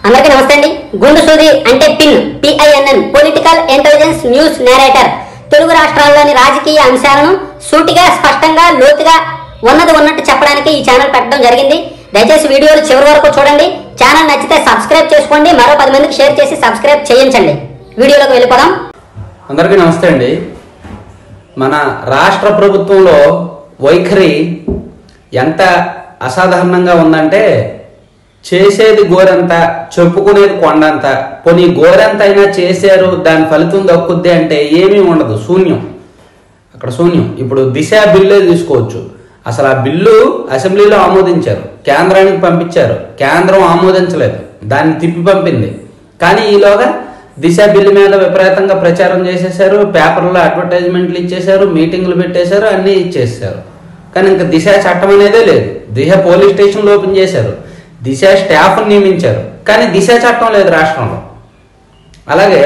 అందరికీ నమస్తే అండి గుండు సూది అంటే pin PINN political intelligence news narrator Telugu రాష్ట్రాల్లోని రాజకీయ అంశాలను సూటిగా స్పష్టంగా లోతుగా ఉన్నది ఉన్నట్టు చెప్పడానికి ఈ ఛానల్ పెట్టడం జరిగింది దయచేసి వీడియోలు చివరి వరకు చూడండి ఛానల్ నచ్చితే సబ్స్క్రైబ్ చేసుకోండి మరో పది మందికి షేర్ చేసి సబ్స్క్రైబ్ చేయించండి వీడియోలోకి వెళ్ళిపోదాం అందరికీ నమస్తే అండి మన రాష్ట్ర ప్రభుత్వంలో వైఖరి ఎంత అసాధారణంగా ఉందంటే చేసేది గోరంత చెప్పుకునేది కొండంత పోనీ గోరంత అయినా చేశారు దాని ఫలితం దక్కుద్ది అంటే ఏమీ ఉండదు శూన్యం అక్కడ శూన్యం ఇప్పుడు దిశ బిల్లే తీసుకోవచ్చు అసలు ఆ బిల్లు అసెంబ్లీలో ఆమోదించారు కేంద్రానికి పంపించారు కేంద్రం ఆమోదించలేదు దాన్ని తిప్పి పంపింది కానీ ఈలోగా దిశ బిల్లు మీద విపరీతంగా ప్రచారం చేసేసారు పేపర్లో అడ్వర్టైజ్మెంట్లు ఇచ్చేశారు మీటింగ్లు పెట్టేశారు అన్నీ ఇచ్చేసారు కానీ ఇంకా దిశ చట్టం అనేదే లేదు దిశ పోలీస్ స్టేషన్లు ఓపెన్ చేశారు దిశ స్టాఫ్ని నియమించారు కానీ దిశ చట్టం లేదు రాష్ట్రంలో అలాగే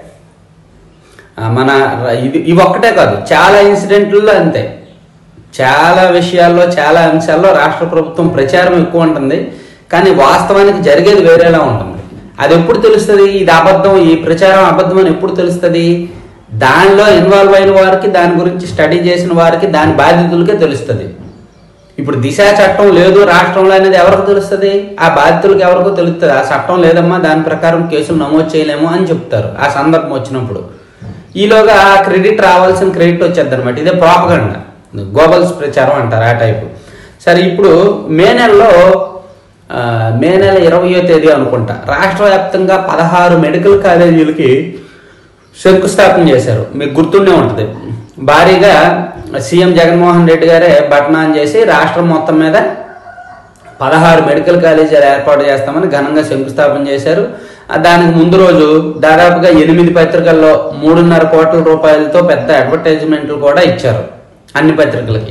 ఆ, మన ర- ఇది ఇవి ఒక్కటే కాదు చాలా ఇన్సిడెంట్లలో అంతే చాలా విషయాల్లో చాలా అంశాల్లో రాష్ట్ర ప్రభుత్వం ప్రచారం ఎక్కువ ఉంటుంది కానీ వాస్తవానికి జరిగేది వేరేలా ఉంటుంది అది ఎప్పుడు తెలుస్తుంది ఇది అబద్ధం ఈ ప్రచారం అబద్ధం అని ఎప్పుడు తెలుస్తుంది దానిలో ఇన్వాల్వ్ అయిన వారికి దాని గురించి స్టడీ చేసిన వారికి దాని బాధితులకే తెలుస్తుంది ఇప్పుడు దిశ చట్టం లేదు రాష్ట్రంలో అనేది ఎవరికి తెలుస్తుంది ఆ బాధితులకు ఎవరికో తెలుస్తుంది ఆ చట్టం లేదమ్మా దాని ప్రకారం కేసులు నమోదు చేయలేము అని చెప్తారు ఆ సందర్భం వచ్చినప్పుడు ఈలోగా ఆ క్రెడిట్ రావాల్సిన క్రెడిట్ వచ్చేది అనమాట ఇదే ప్రాపగండ గోబల్స్ ప్రచారం అంటారు ఆ టైపు సరే ఇప్పుడు మే నెలలో ఆ, మే నెల ఇరవయో తేదీ అనుకుంటా రాష్ట్ర వ్యాప్తంగా పదహారు మెడికల్ కాలేజీలకి శంకుస్థాపన చేశారు మీకు గుర్తుండే ఉంటుంది భారీగా సీఎం జగన్మోహన్ రెడ్డి గారే బట్నాన్ చేసి రాష్ట్రం మొత్తం మీద పదహారు మెడికల్ కాలేజీలు ఏర్పాటు చేస్తామని ఘనంగా శంకుస్థాపన చేశారు ఆ దానికి ముందు రోజు దాదాపుగా ఎనిమిది పత్రికల్లో మూడున్నర కోట్ల రూపాయలతో పెద్ద అడ్వర్టైజ్మెంట్లు కూడా ఇచ్చారు అన్ని పత్రికలకి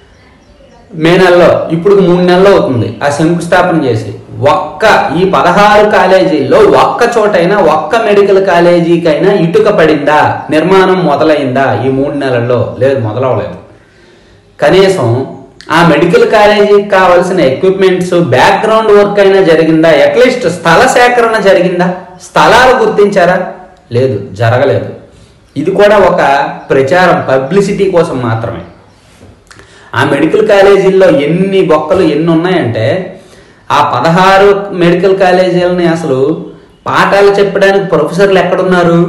మే నెలలో ఇప్పుడు మూడు నెలలు అవుతుంది ఆ శంకుస్థాపన చేసి ఒక్క ఈ పదహారు కాలేజీల్లో ఒక్క చోటైనా ఒక్క మెడికల్ కాలేజీకైనా ఇటుక పడిందా నిర్మాణం మొదలైందా ఈ మూడు నెలల్లో లేదు మొదలవలేదు కనీసం ఆ మెడికల్ కాలేజీకి కావాల్సిన ఎక్విప్మెంట్స్ బ్యాక్గ్రౌండ్ వర్క్ అయినా జరిగిందా అట్లీస్ట్ స్థల సేకరణ జరిగిందా స్థలాలు గుర్తించారా లేదు జరగలేదు ఇది కూడా ఒక ప్రచారం పబ్లిసిటీ కోసం మాత్రమే ఆ మెడికల్ కాలేజీల్లో ఎన్ని బొక్కలు ఎన్ని ఉన్నాయంటే ఆ పదహారు మెడికల్ కాలేజీలని అసలు పాఠాలు చెప్పడానికి ప్రొఫెసర్లు ఎక్కడున్నారు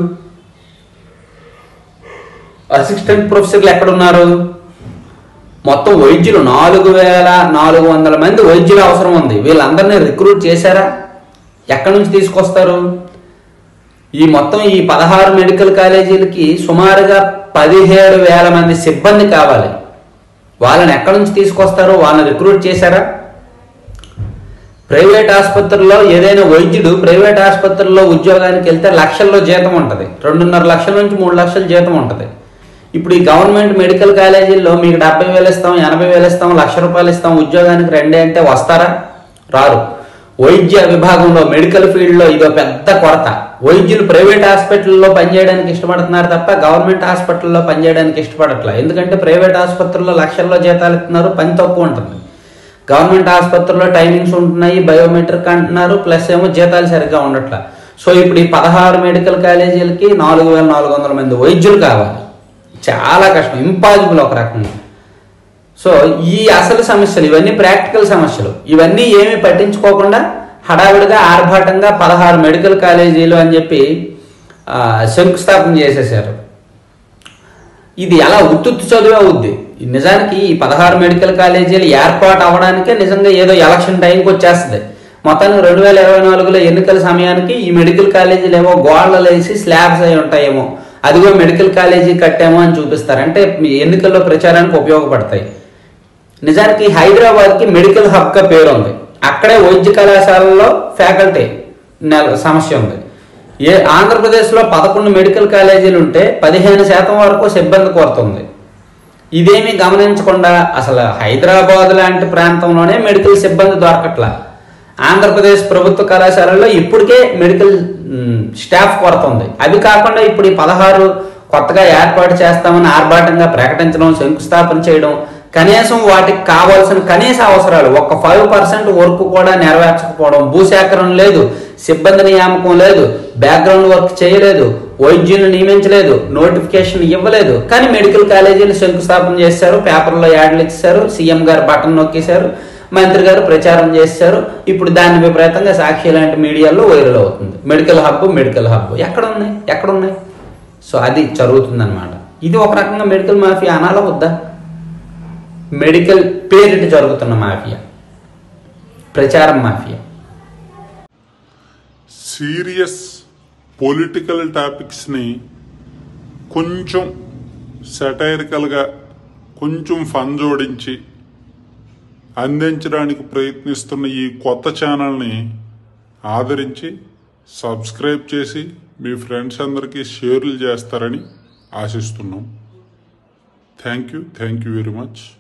అసిస్టెంట్ ప్రొఫెసర్లు ఎక్కడున్నారు మొత్తం వైద్యులు నాలుగు వేల నాలుగు వందల మంది వైద్యులు అవసరం ఉంది వీళ్ళందరినీ రిక్రూట్ చేశారా ఎక్కడి నుంచి తీసుకొస్తారు ఈ మొత్తం ఈ పదహారు మెడికల్ కాలేజీలకి సుమారుగా పదిహేడు వేల మంది సిబ్బంది కావాలి వాళ్ళని ఎక్కడి నుంచి తీసుకొస్తారు వాళ్ళని రిక్రూట్ చేశారా ప్రైవేట్ ఆసుపత్రుల్లో ఏదైనా వైద్యుడు ప్రైవేట్ ఆసుపత్రుల్లో ఉద్యోగానికి వెళ్తే లక్షల్లో జీతం ఉంటుంది రెండున్నర లక్షల నుంచి మూడు లక్షల జీతం ఉంటుంది ఇప్పుడు ఈ గవర్నమెంట్ మెడికల్ కాలేజీల్లో మీకు డెబ్బై వేలు ఇస్తాం ఎనభై వేలు ఇస్తాం లక్ష రూపాయలు ఇస్తాం ఉద్యోగానికి రెండే అంటే వస్తారా రారు వైద్య విభాగంలో మెడికల్ ఫీల్డ్లో ఇదో పెద్ద కొరత వైద్యులు ప్రైవేట్ హాస్పిటల్లో పనిచేయడానికి ఇష్టపడుతున్నారు తప్ప గవర్నమెంట్ హాస్పిటల్లో పనిచేయడానికి ఇష్టపడట్లా ఎందుకంటే ప్రైవేట్ ఆసుపత్రుల్లో లక్షల్లో జీతాలు ఇస్తున్నారు పని తక్కువ ఉంటుంది గవర్నమెంట్ ఆసుపత్రుల్లో టైమింగ్స్ ఉంటున్నాయి బయోమెట్రిక్ అంటున్నారు ప్లస్ ఏమో జీతాలు సరిగ్గా ఉండట్లా సో ఇప్పుడు ఈ పదహారు మెడికల్ కాలేజీలకి నాలుగు వేల నాలుగు వందల మంది వైద్యులు కావాలి చాలా కష్టం ఇంపాసిబుల్ ఒక రకంగా సో ఈ అసలు సమస్యలు ఇవన్నీ ప్రాక్టికల్ సమస్యలు ఇవన్నీ ఏమీ పట్టించుకోకుండా హడావిడిగా ఆర్భాటంగా పదహారు మెడికల్ కాలేజీలు అని చెప్పి ఆ, శంకుస్థాపన చేసేసారు ఇది ఎలా ఉత్తుత్తు చదువే అవుద్ది ఈ నిజానికి ఈ పదహారు మెడికల్ కాలేజీలు ఏర్పాటు అవ్వడానికే నిజంగా ఏదో ఎలక్షన్ టైంకి వచ్చేస్తుంది మొత్తానికి రెండు వేల ఇరవై నాలుగులో ఎన్నికల సమయానికి ఈ మెడికల్ కాలేజీలు ఏమో గోడలు వేసి స్లాబ్స్ అయి ఉంటాయేమో అదిగో మెడికల్ కాలేజీ కట్టామో అని చూపిస్తారు అంటే మీ ఎన్నికల్లో ప్రచారానికి ఉపయోగపడతాయి నిజానికి హైదరాబాద్కి మెడికల్ హబ్గా పేరు ఉంది అక్కడే వైద్య కళాశాలలో ఫ్యాకల్టీ నెల సమస్య ఉంది ఏ ఆంధ్రప్రదేశ్లో పదకొండు మెడికల్ కాలేజీలు ఉంటే పదిహేను శాతం వరకు సిబ్బంది కొరత ఉంది ఇదేమీ గమనించకుండా అసలు హైదరాబాద్ లాంటి ప్రాంతంలోనే మెడికల్ సిబ్బంది దొరకట్లా ఆంధ్రప్రదేశ్ ప్రభుత్వ కళాశాలల్లో ఇప్పటికే మెడికల్ మ్, స్టాఫ్ కొరత ఉంది అవి కాకుండా ఇప్పుడు ఈ పదహారు కొత్తగా ఏర్పాటు చేస్తామని ఆర్భాటంగా ప్రకటించడం శంకుస్థాపన చేయడం కనీసం వాటికి కావాల్సిన కనీస అవసరాలు ఒక ఫైవ్ పర్సెంట్ వర్క్ కూడా నెరవేర్చకపోవడం భూసేకరణ లేదు సిబ్బంది నియామకం లేదు బ్యాక్గ్రౌండ్ వర్క్ చేయలేదు వైద్యులను నియమించలేదు నోటిఫికేషన్ ఇవ్వలేదు కానీ మెడికల్ కాలేజీలు శంకుస్థాపన చేశారు పేపర్లో యాడ్లు ఇచ్చారు సీఎం గారు బటన్ నొక్కేశారు మంత్రి గారు ప్రచారం చేశారు ఇప్పుడు దాన్ని విపరీతంగా సాక్షి లాంటి మీడియాలో వైరల్ అవుతుంది మెడికల్ హబ్ మెడికల్ హబ్ ఎక్కడ ఉన్నాయి ఎక్కడ ఉన్నాయి సో అది జరుగుతుందన్నమాట ఇది ఒక రకంగా మెడికల్ మాఫియా అనాలా వద్దా మెడికల్ పేరిట జరుగుతున్న మాఫియా ప్రచారం మాఫియా సీరియస్ పొలిటికల్ టాపిక్స్ని కొంచెం సెటైరికల్గా కొంచెం ఫన్ జోడించి అందించడానికి ప్రయత్నిస్తున్న ఈ కొత్త ఛానల్ని ఆదరించి సబ్స్క్రైబ్ చేసి మీ ఫ్రెండ్స్ అందరికీ షేర్లు చేస్తారని ఆశిస్తున్నాం thank you thank you very much